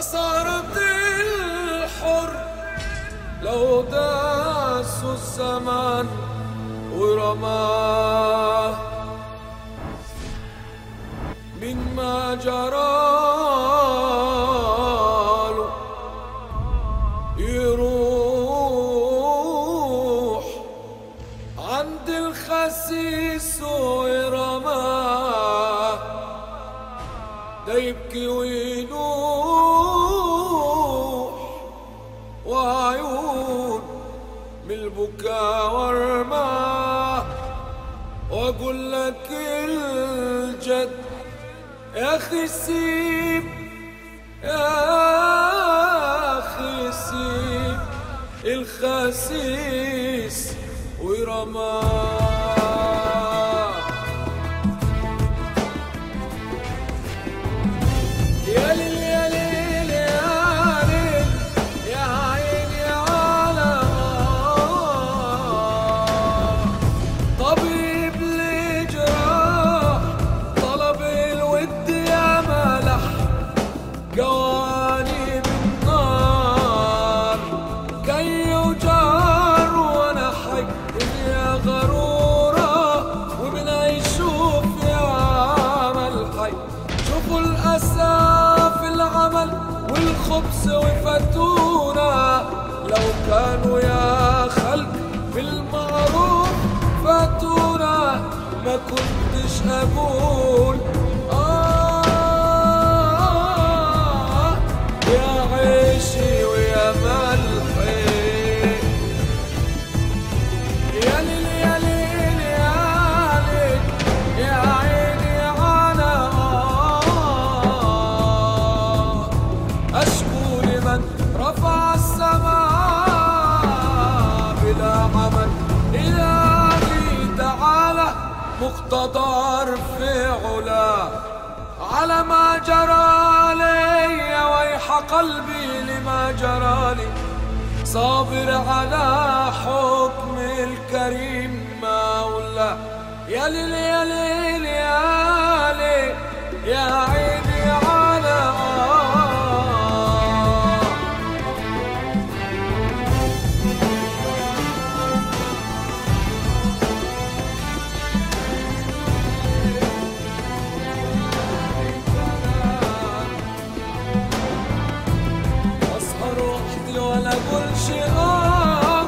صارت الحر لو داسوا الزمان ورماه من ما جراله يروح عند الخسيس ويرماه ده يبكي وينوح وعيون من البكاء ورماه واقول لك الجد يا اخي سيب يا اخي سيب الخسيس ورماه يا ليل يا ليل يا ليل يا عيني على طبيب الجراح طلب الود يا ملح جواني بالنار كي وجار وانا حي يا غرورة ومن يشوف يا عمل حي شوفوا الأسى في العمل والخبز وفتونا لو كانوا يا خلق بالمعروف فاتونا ما كنتش أقول آه يا عيشي ويا ملحي يا ليل يا ليل يا ليل يا عيني على آه أشكو لمن رفع السماء بلا عمل إلهي تعالى مقتدر في علا على ما جرى لي ويح قلبي لما جرى لي صابر على حكم الكريم مولى يا ليل يا ليل يا ليل يا عيني على آه اسهر وحدي ولا اقول شي اه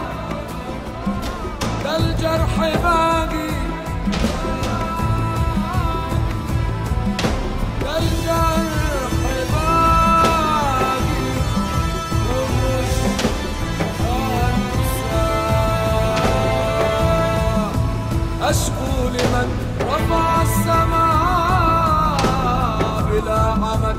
ده الجرح باقي ده الجرح باقي ومش هنسى اشكو لمن رفع السماء بلا عمل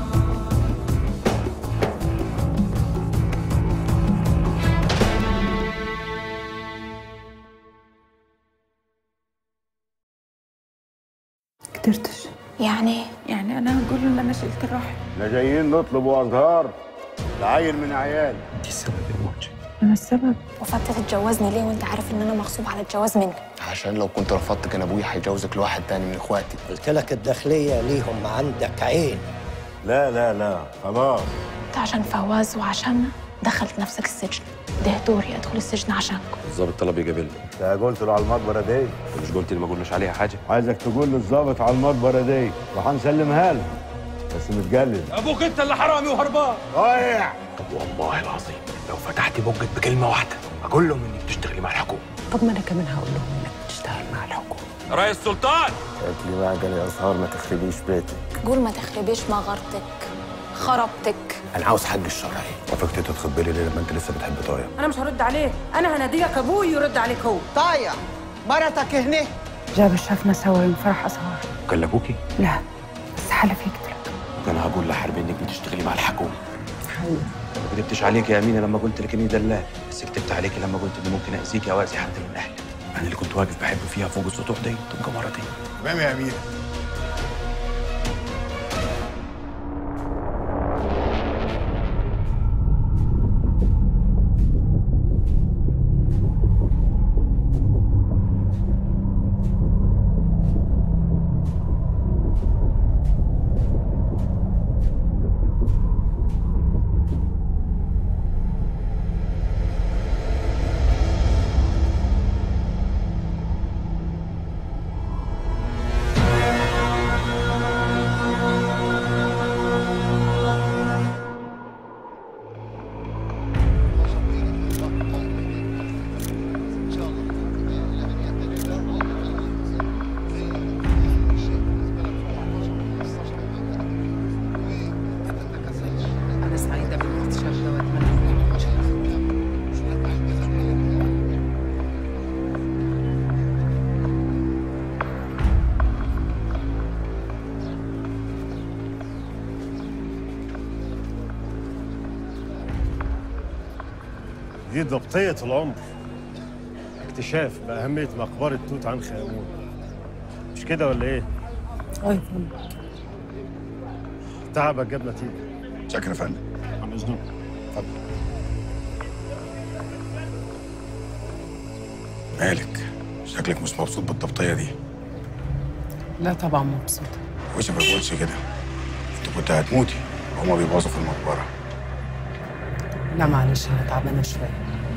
قدرتش يعني يعني انا هقول له ان انا شلت الرحم احنا جايين نطلب ازهار لعيل من عيال انا السبب وفات تتجوزني ليه وانت عارف ان انا مغصوب على الجواز منك عشان لو كنت رفضت كان ابوي هيجوزك لواحد تاني من اخواتي قلت لك الداخلية ليهم عندك عين لا لا لا خلاص انت عشان فواز وعشان دخلت نفسك السجن ده دوري ادخل السجن عشانكم الظابط طلب يقابلني انت قلت له على المقبره دي مش قلت لي ما اقولوش عليها حاجه عايزك تقول للظابط على المقبره دي وهنسلمها له بس متجلد ابوك انت اللي حرامي وهربان ضايع والله العظيم لو فتحت بوجك بكلمه واحده اقول لهم انك تشتغلي مع الحكومه طب ما انا كمان هقول لهم انك بتشتغل مع الحكومه رئيس سلطان قالت لي معجن يا ازهار ما تخربيش بيتك قول ما تخربيش مغارتك خربتك انا عاوز حج الشرعي وافقت تتخبي لي ليه لما انت لسه بتحب طايا انا مش هرد عليه انا هناديلك ابوي يرد عليك هو طايع مرتك هنا جابر شافنا سوا يوم فرح اسهار كلموكي لا بس حلف يقتلك انا هقول لحربي انك بتشتغلي مع الحكومه حقيقي ما كدبتش عليك يا امينه لما قلت لك اني دلال بس كدبت عليكي لما قلت اني ممكن اذيكي او اذي حد من اهلي انا اللي كنت واقف بحب فيها فوق السطوح دي تبقى مرتين تمام يا امير دي ضبطية العمر اكتشاف بأهمية مقبرة توت عنخ آمون مش كده ولا ايه؟ ايوه فندم تعبك جاب نتيجة شكرا يا فندم عم إذنكم مالك شكلك مش مبسوط بالضبطيه دي لا طبعا مبسوطه وش ما بقولش كده انت كنت هتموتي وهما بيبوظوا في المقبره لا معلش انا تعبانه شويه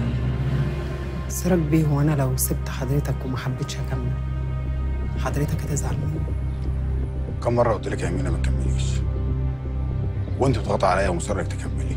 سراج بيه وانا لو سبت حضرتك وما حبيتش اكمل حضرتك هتزعل مني كم مره قلت لك يا امينه ما تكمليش وانت بتضغط عليا ومصرك تكملي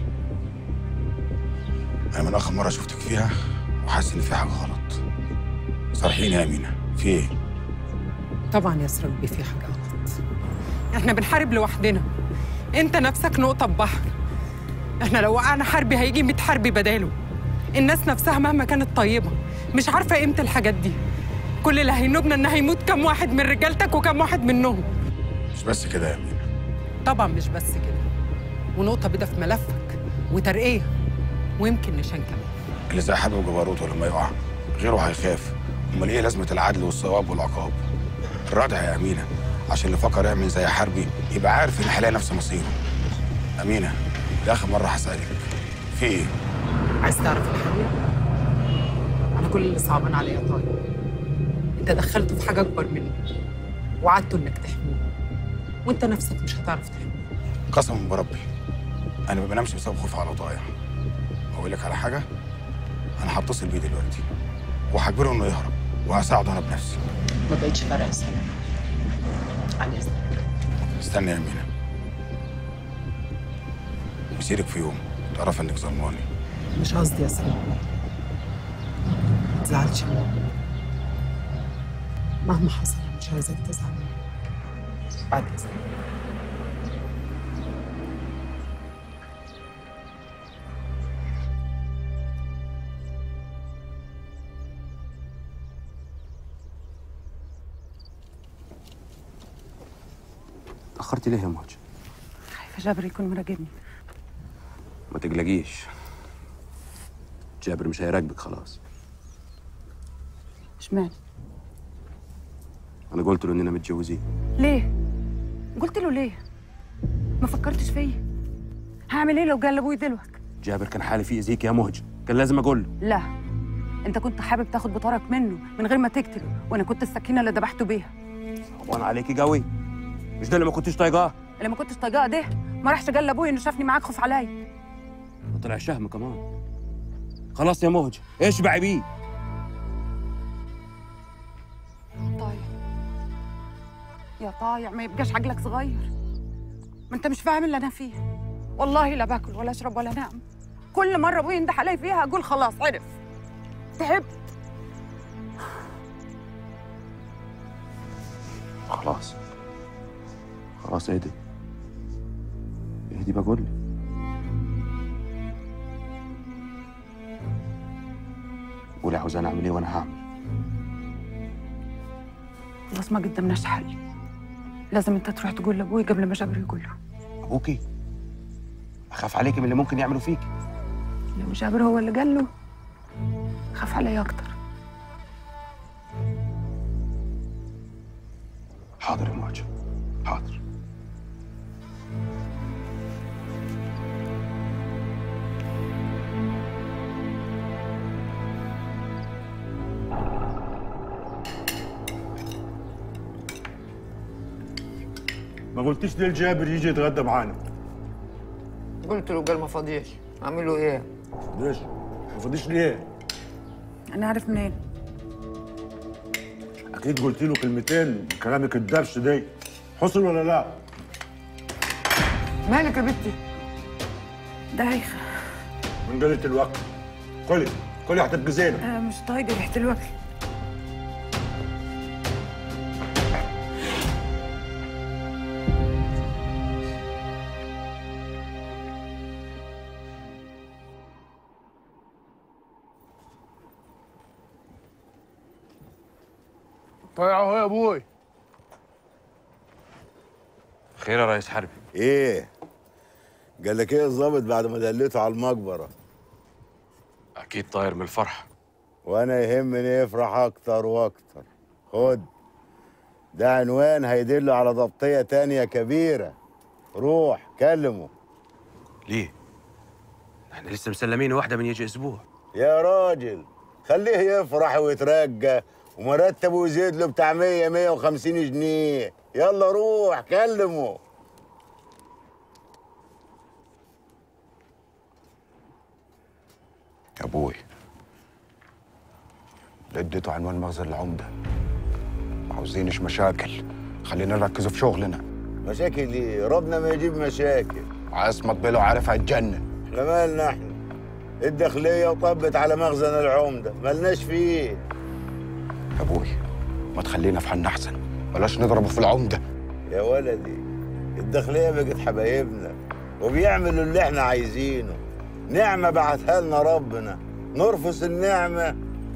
انا من اخر مره شفتك فيها وحاسس ان في حاجه غلط صارحيني يا امينه في ايه طبعا يا سراج بيه في حاجه غلط احنا بنحارب لوحدنا انت نفسك نقطه ببحر احنا لو وقعنا حربي هيجي 100 حربي بداله الناس نفسها مهما كانت طيبه مش عارفه قيمه الحاجات دي كل اللي هينوبنا ان هيموت كام واحد من رجالتك وكام واحد منهم مش بس كده يا امينه طبعا مش بس كده ونقطه بيضه في ملفك وترقيه ويمكن نشان كمان اللي زي حابب جبروته لما يقع غيره هيخاف امال ايه لازمه العدل والصواب والعقاب الردع يا امينه عشان اللي فكر يعمل زي حربي يبقى عارف ان هيلاقي نفس مصيره امينه دي اخر مره هسالك في ايه عايز تعرف الحقيقه انا كل اللي صعبان عليا طارق انت دخلته في حاجه اكبر منه وعدته انك تحميه وانت نفسك مش هتعرف تحميه قسما بربي انا ما بنامش بسبب خوف على ضايع اقول لك على حاجه انا هتصل بيه دلوقتي وهجبره انه يهرب وهساعده انا بنفسي ما بقتش فارقه سلام على اذنك استنى يا امينه مسيرك في يوم تعرف انك ظلماني مش قصدي يا سلام ما تزعلش مني مهما حصل أنا مش عايزك تزعل مني بعد اذنك تأخرتي ليه يا موج؟ خايفه جابر يكون مراقبني ما تقلقيش جابر مش هيراقبك خلاص اشمعنى انا قلت له اننا متجوزين ليه قلت له ليه ما فكرتش فيا هعمل ايه لو قال لابوي دلوقتي جابر كان حالف يأذيك يا مهج كان لازم اقول له لا انت كنت حابب تاخد بطارك منه من غير ما تقتله وانا كنت السكينه اللي ذبحته بيها وانا عليكي قوي مش ده اللي ما كنتش طايقاه اللي ما كنتش طايقاه ده ما راحش قال لابوي انه شافني معاك خوف عليا ده طلع شهم كمان خلاص يا مهج اشبعي بيه طايع يا طايع ما يبقاش عقلك صغير ما انت مش فاهم اللي انا فيه والله لا باكل ولا اشرب ولا انام كل مره ابوي ينده علي فيها اقول خلاص عرف تعبت خلاص خلاص اهدي اهدي بقول لك قولي عاوزاني اعمل ايه وانا هعمل خلاص ما قدمناش حل لازم انت تروح تقول لابوي قبل ما جابر يقول له ابوكي اخاف عليكي من اللي ممكن يعملوا فيكي لو جابر هو اللي قال له خاف علي اكتر حاضر يا مهجة حاضر ما قلتيش ليه الجابر يجي يتغدى معانا قلت له قال ما فاضيش اعمل له ايه ليش ما فضيش ليه انا عارف منين اكيد قلت له كلمتين كلامك الدبش دي حصل ولا لا مالك يا بنتي دايخه من قلة الوقت كلي كلي هتبقى زينة انا مش طايقه ريحه الوكل طيب اهو يا ابوي خير يا ريس حربي ايه قال لك ايه الظابط بعد ما دليته على المقبرة اكيد طاير من الفرحه وانا يهمني يفرح اكتر واكتر خد ده عنوان هيدل على ضبطية تانية كبيرة روح كلمه ليه احنا لسه مسلمين واحده من يجي اسبوع يا راجل خليه يفرح ويترجى ومرتبه يزيد له بتاع 100 150 جنيه يلا روح كلمه يا ابوي اديته عنوان مخزن العمده ما عاوزينش مشاكل خلينا نركز في شغلنا مشاكل ايه ربنا ما يجيب مشاكل عصمت بيلو عارف هيتجنن احنا مالنا احنا الداخلية وطبت على مخزن العمدة ملناش فيه يا ابوي ما تخلينا في حالنا احسن بلاش نضربه في العمده يا ولدي الداخلية بقت حبايبنا وبيعملوا اللي احنا عايزينه نعمة بعتها لنا ربنا نرفس النعمة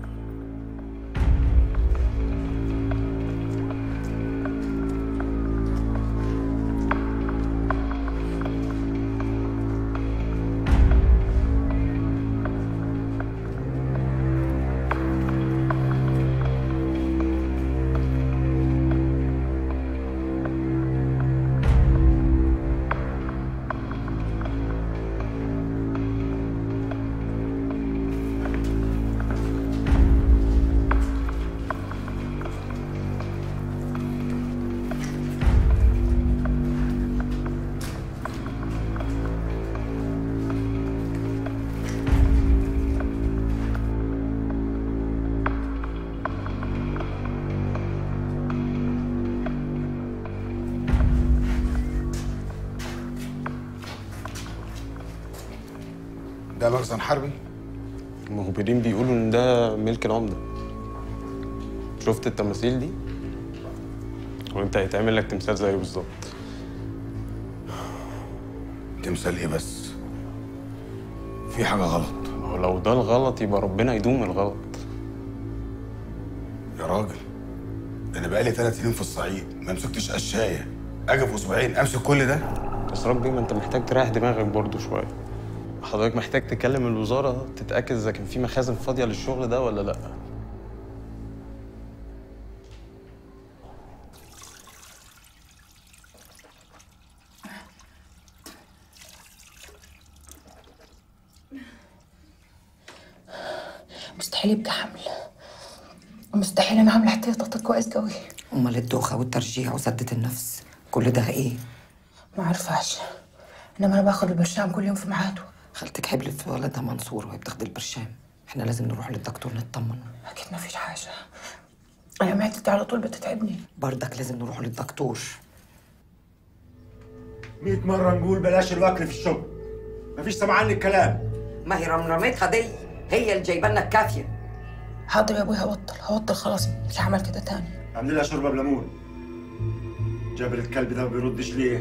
ده مخزن حربي المخبرين بيقولوا ان ده ملك العمده شفت التماثيل دي وانت هيتعمل لك تمثال زيه بالظبط تمثال ايه بس في حاجه غلط هو لو ده الغلط يبقى ربنا يدوم الغلط يا راجل ده انا بقالي ثلاث سنين في الصعيد ما مسكتش قشايه اجي في اسبوعين امسك كل ده بس ربي ما انت محتاج تريح دماغك برضو شويه حضرتك محتاج تكلم الوزاره تتاكد اذا كان في مخازن فاضيه للشغل ده ولا لا مستحيل يبقى حمل مستحيل انا عامله احتياطات كويس قوي امال الدوخه والترجيع وسده النفس كل ده ايه ما عرفهاش انما انا باخد البرشام كل يوم في ميعاده خالتك حبلت في ولدها منصور وهي بتاخد البرشام احنا لازم نروح للدكتور نطمن اكيد ما فيش حاجه انا معدتي على طول بتتعبني برضك لازم نروح للدكتور 100 مرة نقول بلاش الوكل في الشغل مفيش سمعان للكلام ما هي رمرمتها دي هي اللي جايبه لنا الكافيه حاضر يا ابوي هبطل هبطل خلاص مش هعمل كده تاني اعمل لها شوربة بليمون جابر الكلب ده ما بيردش ليه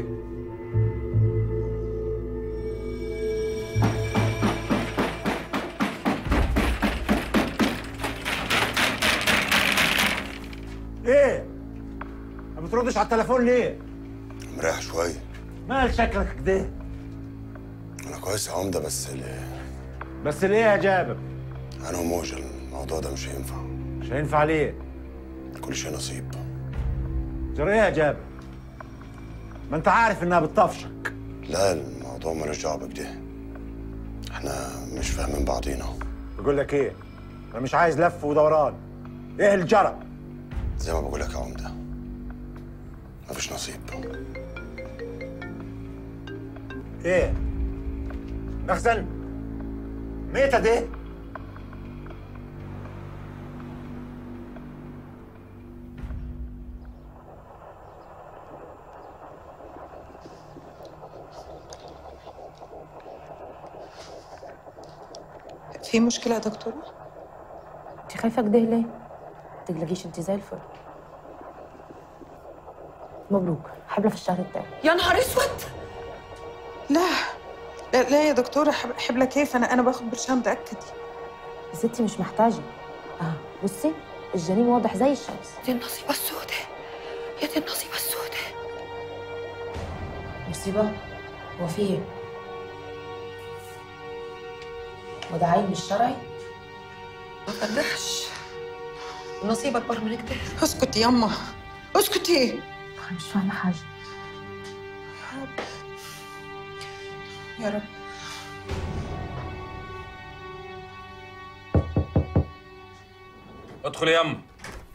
ايه ما بتردش على التليفون ليه مريح شويه مال شكلك كده انا كويس يا عمده بس اللي بس ليه يا جابر انا وموج الموضوع ده مش هينفع مش هينفع ليه كل شيء نصيب جرى ايه يا جابر ما انت عارف انها بتطفشك لا الموضوع ملوش دعوه بكده احنا مش فاهمين بعضينا بقول لك ايه انا مش عايز لف ودوران ايه اللي جرى زي ما بقول لك يا عمده مفيش نصيب ايه مخزن ميتة دي في مشكلة يا دكتورة؟ انت خايفه كده ليه تقلقيش انت زي الفل مبروك حبله في الشهر التاني يا نهار اسود لا لا, لا يا دكتورة حب- حبلة كيف أنا أنا باخد برشام تأكدي يا ستي مش محتاجه اه بصي الجنين واضح زي الشمس دي النصيبة السوداء يا دي النصيبة السوداء مصيبه هو في ايه وده عيل مش شرعي ما قدرش النصيب اكبر من كده اسكتي يما اسكتي أنا مش فاهمة حاجة يا رب ادخل يا يم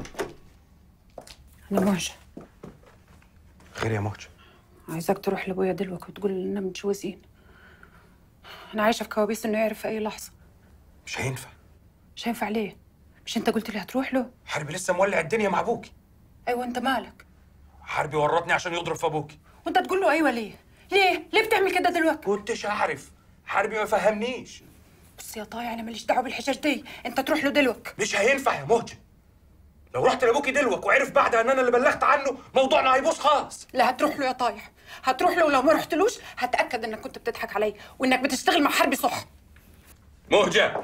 أنا مهجة خير يا موج عايزاك تروح لأبويا دلوقتي وتقول إننا متجوزين أنا عايشة في كوابيس إنه يعرف في أي لحظة مش هينفع مش هينفع ليه؟ مش أنت قلت لي هتروح له؟ حربي لسه مولع الدنيا مع ابوكي أيوة أنت مالك؟ حربي ورطني عشان يضرب في ابوكي وأنت تقول له أيوة ليه؟ ليه؟ ليه بتعمل كده دلوقتي؟ كنتش اعرف حربي ما فهمنيش بص يا طايع أنا ماليش دعوة بالحجج دي أنت تروح له دلوقتي مش هينفع يا مهجة لو رحت لابوكي دلوك وعرف بعدها ان انا اللي بلغت عنه موضوعنا هيبوظ خالص لا هتروح له يا طايع هتروح له ولو ما رحتلوش هتأكد إنك كنت بتضحك علي وإنك بتشتغل مع حربي صح مهجة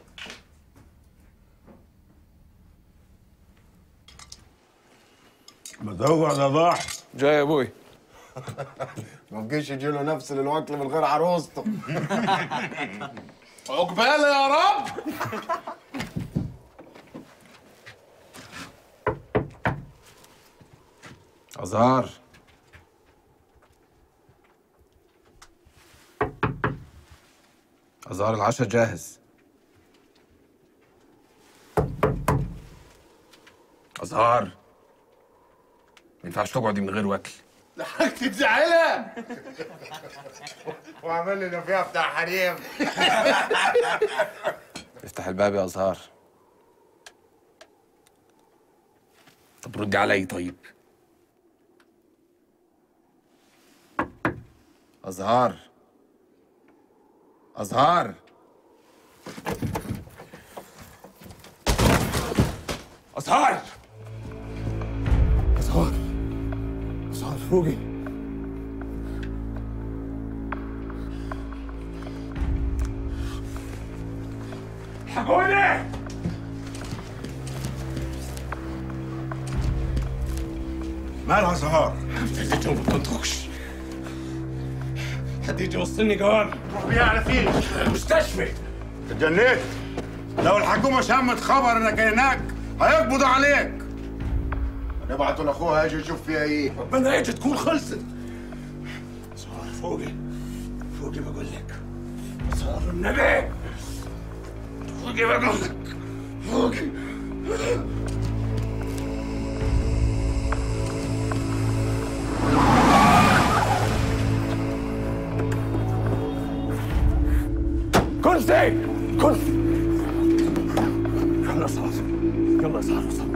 ما تقعد يا ضاحي جاي يا ابوي ما تجيش يجي له نفس الوكل من غير عروسته عقبالة يا رب أزهار أزهار العشاء جاهز أزهار ما ينفعش تقعدي من غير وكل لحقت تزعلها وعمل لنا فيها بتاع حريم افتح الباب يا أزهار طب ردي علي طيب أزهار أزهار أزهار أزهار أزهار فوقي حقوني مالها زهار خليته ما تنطقش حد يجي يوصلني جواب روح بيها على فين؟ المستشفى اتجنيت لو الحكومة شمت خبر انك هناك هيقبضوا عليك نبعتوا لاخوها يجي يشوف فيها ايه ربنا يجي تكون خلصت صار فوقي فوقي بقول لك صار النبي فوقي بقول لك فوقي كرسي كرسي يلا صار يلا صار صار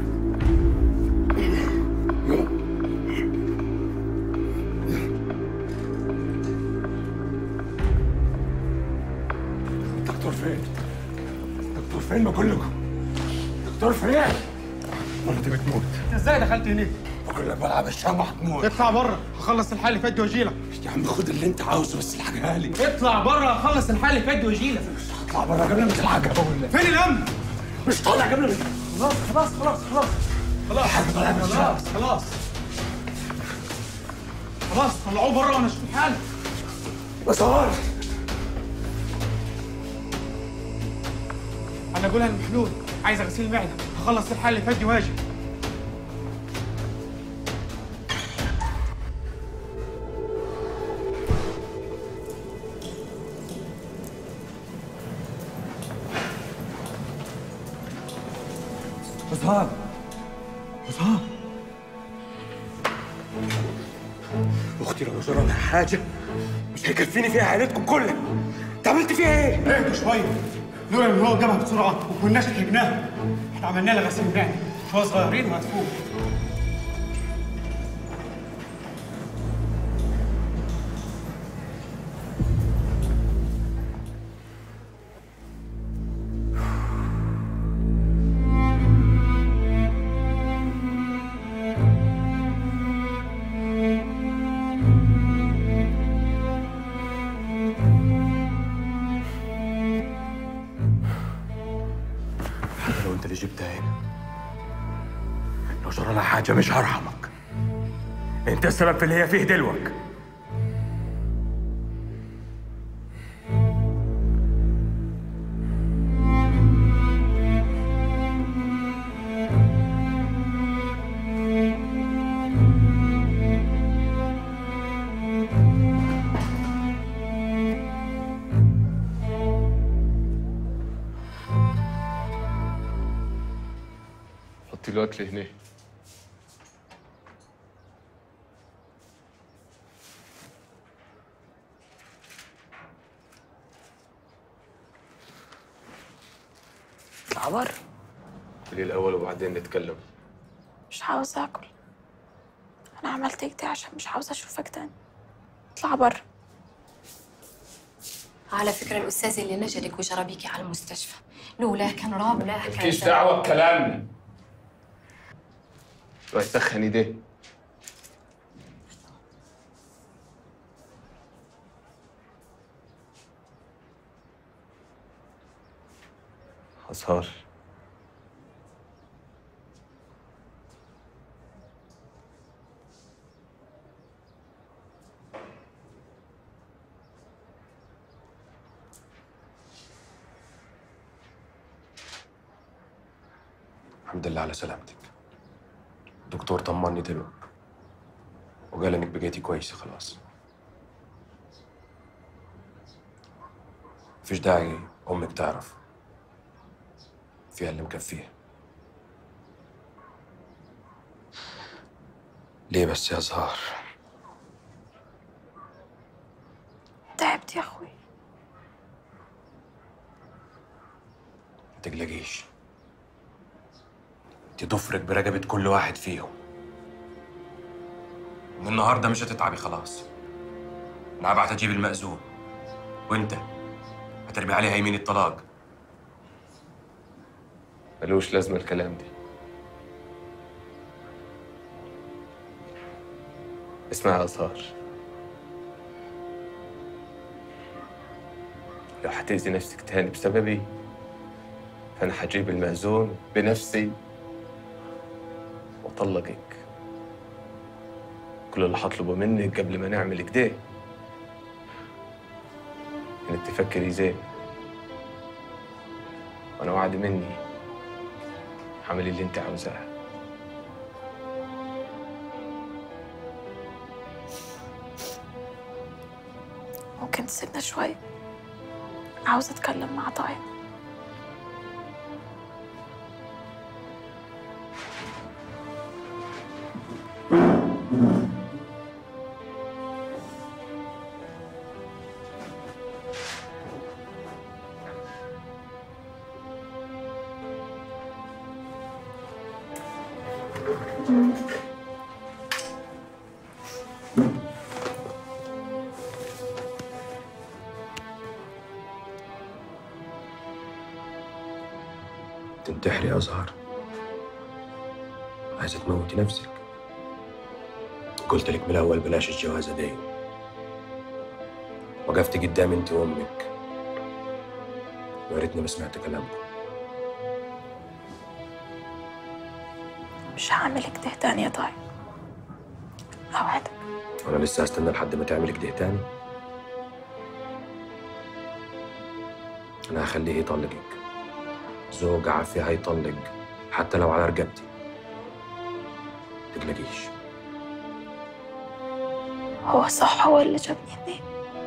دكتور فين؟ دكتور فين بقول لكم؟ دكتور فين؟ مرتي بتموت ازاي دخلت هنا؟ بقول لك بلعب الشمع هتموت اطلع بره هخلص الحال اللي فات واجي لك يا عم خد اللي انت عاوزه بس الحاجه لي اطلع بره هخلص الحال اللي فات واجي لك اطلع بره قبل ما تلحقها بقول لك فين الامن؟ مش طالع قبل ما خلاص خلاص خلاص خلاص خلاص خلاص خلاص خلاص طلعوه بره وانا اشوف الحال مسار انا اقولها لمحلول عايز غسيل معده هخلص الحال اللي فات واجي مسار مسار اختي لو جرى لها حاجه مش هيكفيني فيها عائلتكم كلها انت عملت فيها ايه؟ اهدوا شويه لولا ان هو جابها بسرعه وما كناش لحقناها احنا عملنا لها غسيل معده شويه صغيرين وهتفوق حتى لو انت اللي جبتها هنا لو جرى لها حاجه مش هرحمك انت السبب في اللي هي فيه دلوك هاتي الأكل هنا اطلع بره ليه الأول وبعدين نتكلم مش عاوزة اكل انا عملت كده عشان مش عاوزة اشوفك تاني اطلع بره على فكرة الأستاذ اللي نجدك وجرى بيكي على المستشفى لولا كان راب لا كان مالكيش دعوة بكلامنا روح سخن ايديه أزهار الحمد لله على سلامتك الدكتور طمني دلوقتي وقال انك بقيتي كويسه خلاص مفيش داعي امك تعرف فيها اللي مكفيها ليه بس يا زهار تعبت يا اخوي ما تقلقيش انت تفرق برقبة كل واحد فيهم من النهارده مش هتتعبي خلاص انا هبعت اجيب المأذون وانت هترمي عليها يمين الطلاق ملوش لازمة الكلام دي اسمعي يا أزهار لو هتأذي نفسك تاني بسببي فأنا هجيب المأذون بنفسي وأطلقك كل اللي هطلبه منك قبل ما نعمل كده إنك تفكري زين وأنا وعد مني اعملي اللي انت عاوزاه ممكن تسيبنا شوية عاوزة اتكلم مع طايع تنتحري يا أزهار عايزة تموتي نفسك قلت لك من الأول بلاش الجوازة دي وقفت قدام انت وأمك ويا ريتني ما سمعت كلامكم مش هعمل كده تاني يا طايع اوعدك وأنا لسه هستنى لحد ما تعمل كده تاني أنا هخليه يطلقك زوج عافية هيطلق حتى لو على رقبتي تقلقيش هو صح هو اللي جابني هنا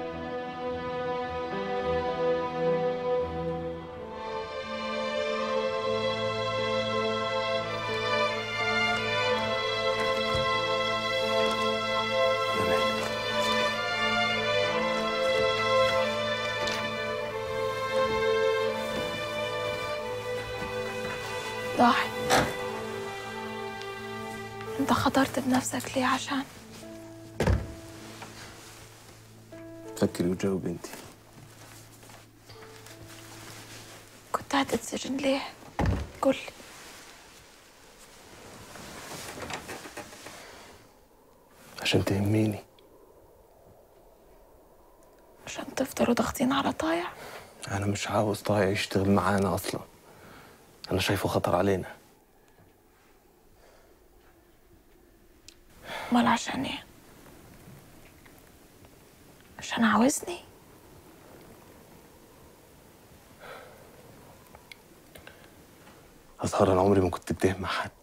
ضاحي انت خطرت بنفسك ليه عشان فكري وجاوبي انت كنت هتتسجن ليه قولي عشان تهميني عشان تفضلوا ضاغطين على طايع انا مش عاوز طايع يشتغل معانا اصلا انا شايفه خطر علينا امال عشان ايه عشان عاوزني أزهر أنا عمري ما كنت بتهم مع حد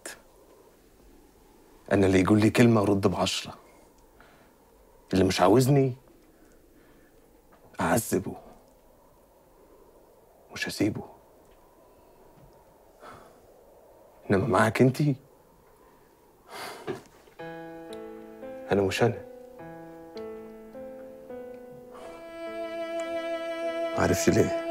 أنا اللي يقول لي كلمة أرد بعشرة اللي مش عاوزني أعذبه مش هسيبه انما معاك انتي انا مش انا معرفش ليه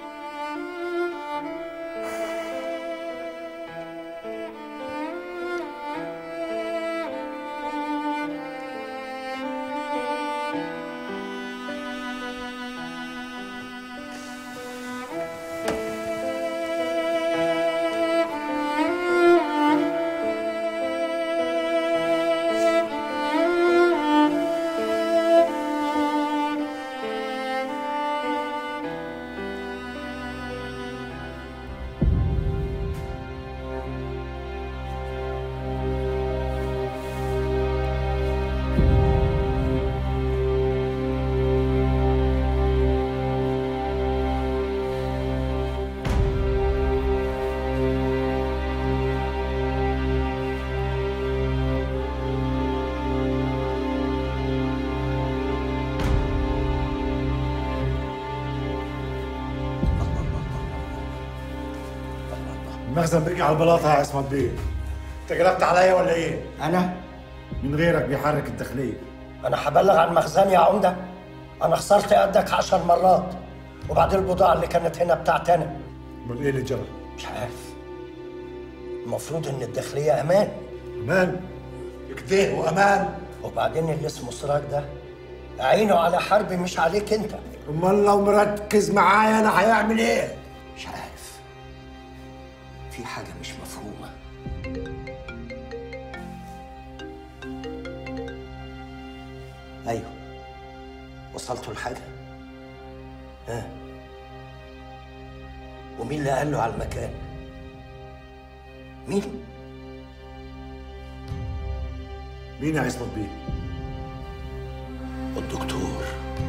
المخزن بيجي على البلاطه يا عصمت بيه انت قلبت عليا ولا ايه؟ انا من غيرك بيحرك الداخليه انا هبلغ عن مخزني يا عمده انا خسرت قدك عشر مرات وبعدين البضاعه اللي كانت هنا بتاعتي انا امال ايه اللي جرى؟ مش عارف المفروض ان الداخليه امان امان كده وامان وبعدين اللي اسمه سراج ده عينه على حربي مش عليك انت امال لو مركز معايا انا هيعمل ايه؟ مش عارف في حاجه مش مفهومه ايوه وصلتوا لحاجه ها ومين اللي قال له على المكان مين مين يا عصمت بيه؟ الدكتور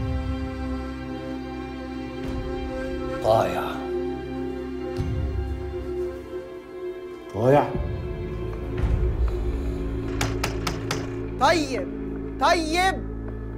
ضايع ضايع طيب طيب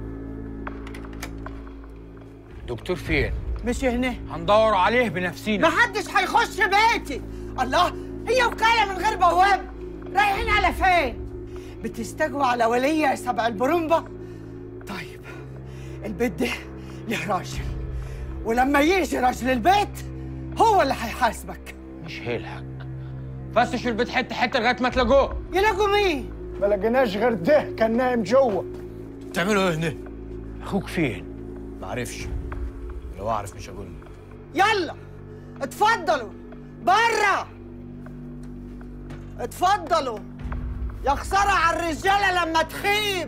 دكتور فين؟ مش هنا هندور عليه بنفسينا محدش هيخش بيتي الله هي وكالة من غير بواب رايحين على فين بتستجوا على ولية يا سبع البرمبة طيب البيت ده له راجل ولما يجي راجل البيت هو اللي هيحاسبك مش هيلحق فسشوا البيت حته حته لغايه ما تلاقوه يلاقوا مين ما لقيناش غير ده كان نايم جوه بتعملوا ايه هنا؟ اخوك فين؟ معرفش لو اعرف مش هقول يلا اتفضلوا برا اتفضلوا يا خسارة على الرجالة لما تخيب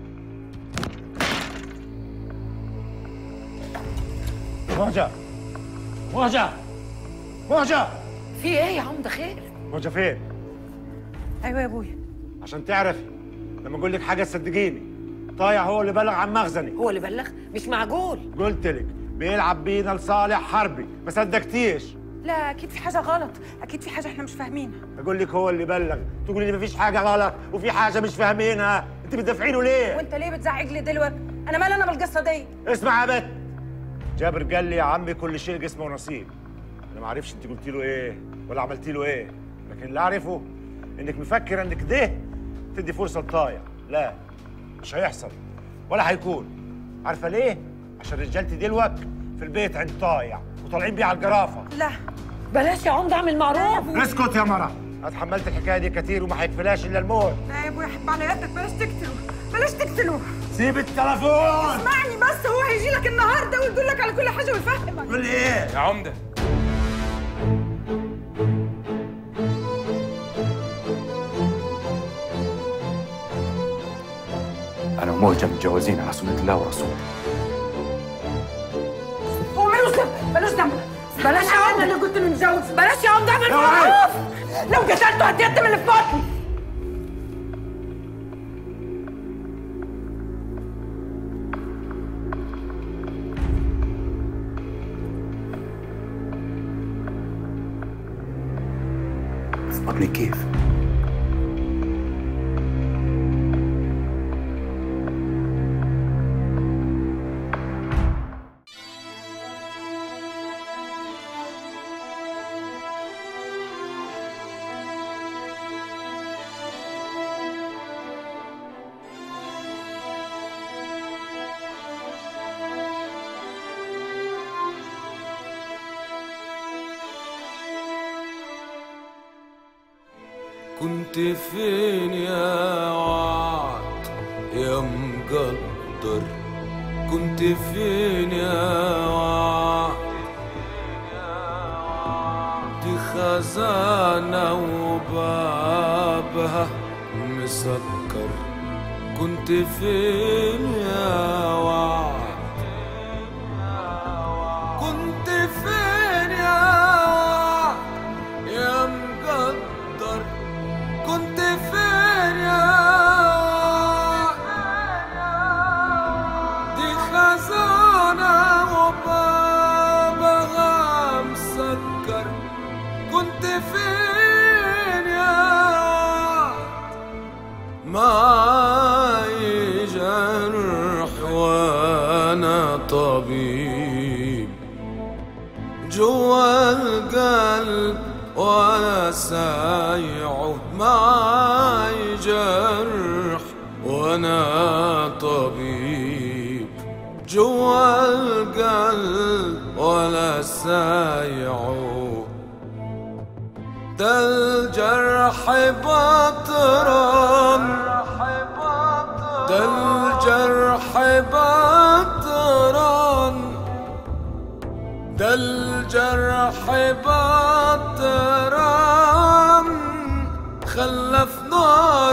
مهجة مهجة مهجة في ايه يا عمده خير مهجة فين؟ ايوه يا ابويا عشان تعرفي لما اقول لك حاجه صدقيني طايع هو اللي بلغ عن مخزني هو اللي بلغ مش معقول قلت لك بيلعب بينا لصالح حربي ما صدقتيش لا اكيد في حاجه غلط اكيد في حاجه احنا مش فاهمينها اقول لك هو اللي بلغ تقولي لي مفيش حاجه غلط وفي حاجه مش فاهمينها انت بتدافعينه ليه وانت ليه بتزعج لي دلوقتي انا مالي انا بالقصه دي اسمع يا بت جابر قال لي يا عمي كل شيء جسمه ونصيب انا ما اعرفش انت قلتي له ايه ولا عملتي له ايه لكن اللي اعرفه انك مفكره انك ده تدي فرصه لطايع لا مش هيحصل ولا هيكون عارفه ليه عشان رجالتي دلوك في البيت عند طايع وطالعين بيه على الجرافه لا بلاش يا عمده اعمل معروف اسكت يا مرة انا اتحملت الحكايه دي كتير وما هيكفلاش الا الموت لا يا ابويا حب على يدك بلاش تقتله بلاش تقتله سيب التليفون اسمعني بس هو هيجي لك النهارده ويقول لك على كل حاجه ويفهمك قول لي ايه يا عمده انا ومهجه متجوزين على سنه الله ورسوله هو ملوش ذنب ملوش ذنب بلاش يا عمده اللي كنت متجوز بلاش يا عمده اعمل معروف لو قتلته هتيتم اللي في بطني اصطبني كيف؟ كنت فين يا وعد يا مقدر كنت فين يا وعد دي خزانة وبابها مسكر كنت فين يا وعد كنت فين يا وعد يا مقدر كنت فين يا وعد دي خزانة وبابها مسكر كنت فين يا وعد معاي جرح وانا طبيب جوا القلب وانا سايعه معاي جرح وانا طبيب جوا القلب ولا سايعه ده الجرح بطران ده الجرح بطران ده الجرح بطران خلف نار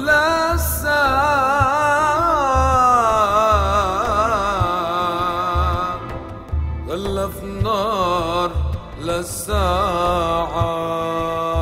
لساعة خلف نار للساعة